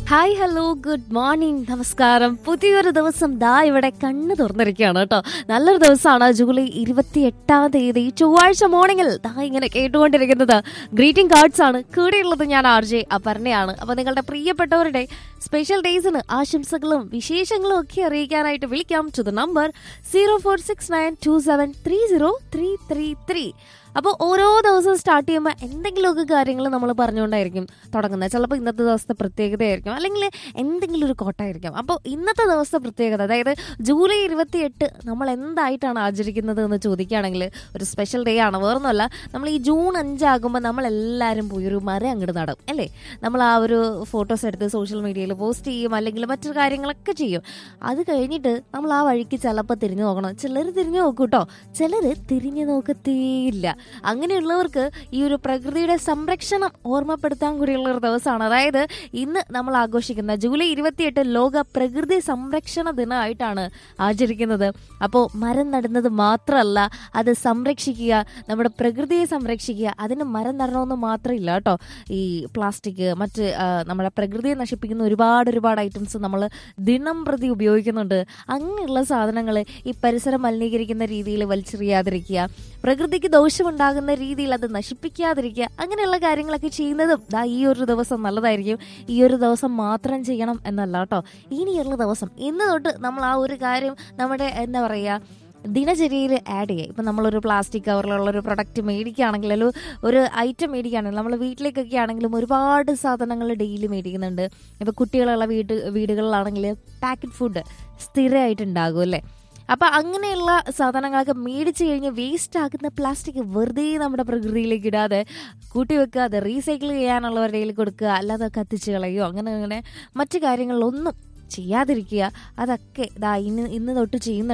hi hello good morning നമസ്കാരം പുതിയൊരു ദിവസം ദാ ഇവിടെ കണ്ണ് തുറന്നിരിക്കുകയാണ് കേട്ടോ നല്ലൊരു ദിവസമാണ് ജൂലൈ ഇരുപത്തി എട്ടാം തീയതി ചൊവ്വാഴ്ച മോർണിംഗിൽ ദാ ഇങ്ങനെ കേട്ടുകൊണ്ടിരിക്കുന്നത് ഗ്രീറ്റിംഗ് കാർഡ്സ് ആണ് കൂടെയുള്ളത് ഞാൻ ആർ ജെ അപർണയാണ് അപ്പൊ നിങ്ങളുടെ പ്രിയപ്പെട്ടവരുടെ സ്പെഷ്യൽ ഡേയ്സിന് ആശംസകളും വിശേഷങ്ങളും ഒക്കെ അറിയിക്കാനായിട്ട് വിളിക്കാം to the number zero four six nine two seven three zero three three three അപ്പോൾ ഓരോ ദിവസവും സ്റ്റാർട്ട് ചെയ്യുമ്പോൾ എന്തെങ്കിലുമൊക്കെ കാര്യങ്ങൾ നമ്മൾ പറഞ്ഞുകൊണ്ടായിരിക്കും തുടങ്ങുന്നത് ചിലപ്പോൾ ഇന്നത്തെ ദിവസത്തെ പ്രത്യേകതയായിരിക്കും അല്ലെങ്കിൽ എന്തെങ്കിലും ഒരു കോട്ടായിരിക്കും അപ്പോൾ ഇന്നത്തെ ദിവസത്തെ പ്രത്യേകത അതായത് ജൂലൈ ഇരുപത്തി എട്ട് നമ്മൾ എന്തായിട്ടാണ് ആചരിക്കുന്നത് എന്ന് ചോദിക്കുകയാണെങ്കിൽ ഒരു സ്പെഷ്യൽ ഡേ ആണ് വേറൊന്നുമല്ല നമ്മൾ ഈ ജൂൺ അഞ്ചാകുമ്പോൾ നമ്മൾ എല്ലാവരും പോയി ഒരു മരം അങ്ങോട്ട് നടും അല്ലേ നമ്മൾ ആ ഒരു ഫോട്ടോസ് എടുത്ത് സോഷ്യൽ മീഡിയയിൽ പോസ്റ്റ് ചെയ്യും അല്ലെങ്കിൽ മറ്റു കാര്യങ്ങളൊക്കെ ചെയ്യും അത് കഴിഞ്ഞിട്ട് നമ്മൾ ആ വഴിക്ക് ചിലപ്പോൾ തിരിഞ്ഞു നോക്കണം ചിലർ തിരിഞ്ഞു നോക്കും കേട്ടോ ചിലർ തിരിഞ്ഞു നോക്കത്തേയില്ല അങ്ങനെയുള്ളവർക്ക് ഈ ഒരു പ്രകൃതിയുടെ സംരക്ഷണം ഓർമ്മപ്പെടുത്താൻ കൂടിയുള്ള ഒരു ദിവസമാണ് അതായത് ഇന്ന് നമ്മൾ ആഘോഷിക്കുന്ന ജൂലൈ ഇരുപത്തിയെട്ട് ലോക പ്രകൃതി സംരക്ഷണ ദിനമായിട്ടാണ് ആചരിക്കുന്നത് അപ്പോൾ മരം നടുന്നത് മാത്രമല്ല അത് സംരക്ഷിക്കുക നമ്മുടെ പ്രകൃതിയെ സംരക്ഷിക്കുക അതിന് മരം നടണമെന്ന് മാത്രമില്ല കേട്ടോ ഈ പ്ലാസ്റ്റിക് മറ്റ് ആ, നമ്മുടെ പ്രകൃതിയെ നശിപ്പിക്കുന്ന ഒരുപാട് ഒരുപാട് ഐറ്റംസ് നമ്മൾ ദിനം പ്രതി ഉപയോഗിക്കുന്നുണ്ട് അങ്ങനെയുള്ള സാധനങ്ങൾ ഈ പരിസരം മലിനീകരിക്കുന്ന രീതിയിൽ വലിച്ചെറിയാതിരിക്കുക പ്രകൃതിക്ക് ദോഷമുണ്ടാകുന്ന രീതിയിൽ അത് നശിപ്പിക്കാതിരിക്കുക അങ്ങനെയുള്ള കാര്യങ്ങളൊക്കെ ചെയ്യുന്നതും ദാ ഈ ഒരു ദിവസം നല്ലതായിരിക്കും ഈ ഒരു ദിവസം മാത്രം ചെയ്യണം എന്നല്ല കേട്ടോ ഇനിയുള്ള ദിവസം ഇന്ന് തൊട്ട് നമ്മൾ ആ ഒരു കാര്യം നമ്മുടെ എന്താ പറയുക ദിനചര്യയിൽ ആഡ് ചെയ്യുക ഇപ്പം നമ്മളൊരു പ്ലാസ്റ്റിക് കവറിലുള്ള ഒരു പ്രൊഡക്റ്റ് മേടിക്കുകയാണെങ്കിൽ അല്ലെങ്കിൽ ഒരു ഐറ്റം മേടിക്കുകയാണെങ്കിൽ നമ്മൾ വീട്ടിലേക്കൊക്കെ ആണെങ്കിലും ഒരുപാട് സാധനങ്ങൾ ഡെയിലി മേടിക്കുന്നുണ്ട് ഇപ്പോൾ കുട്ടികളുള്ള വീട് വീടുകളിലാണെങ്കിൽ പാക്കറ്റ് ഫുഡ് സ്ഥിരമായിട്ടുണ്ടാകും അല്ലേ അപ്പൊ അങ്ങനെയുള്ള സാധനങ്ങളൊക്കെ മേടിച്ചു കഴിഞ്ഞ് വേസ്റ്റ് ആക്കുന്ന പ്ലാസ്റ്റിക് വെറുതെ നമ്മുടെ പ്രകൃതിയിലേക്ക് ഇടാതെ കൂട്ടി വെക്കുക അത് റീസൈക്കിൾ ചെയ്യാനുള്ളവരുടെ കയ്യിൽ കൊടുക്കുക അല്ലാതെ കത്തിച്ച് കളയോ അങ്ങനെ അങ്ങനെ മറ്റു കാര്യങ്ങളിലൊന്നും ചെയ്യാതിരിക്കുക അതൊക്കെ ഇതാ ഇന്ന് ഇന്ന് തൊട്ട് ചെയ്യുന്ന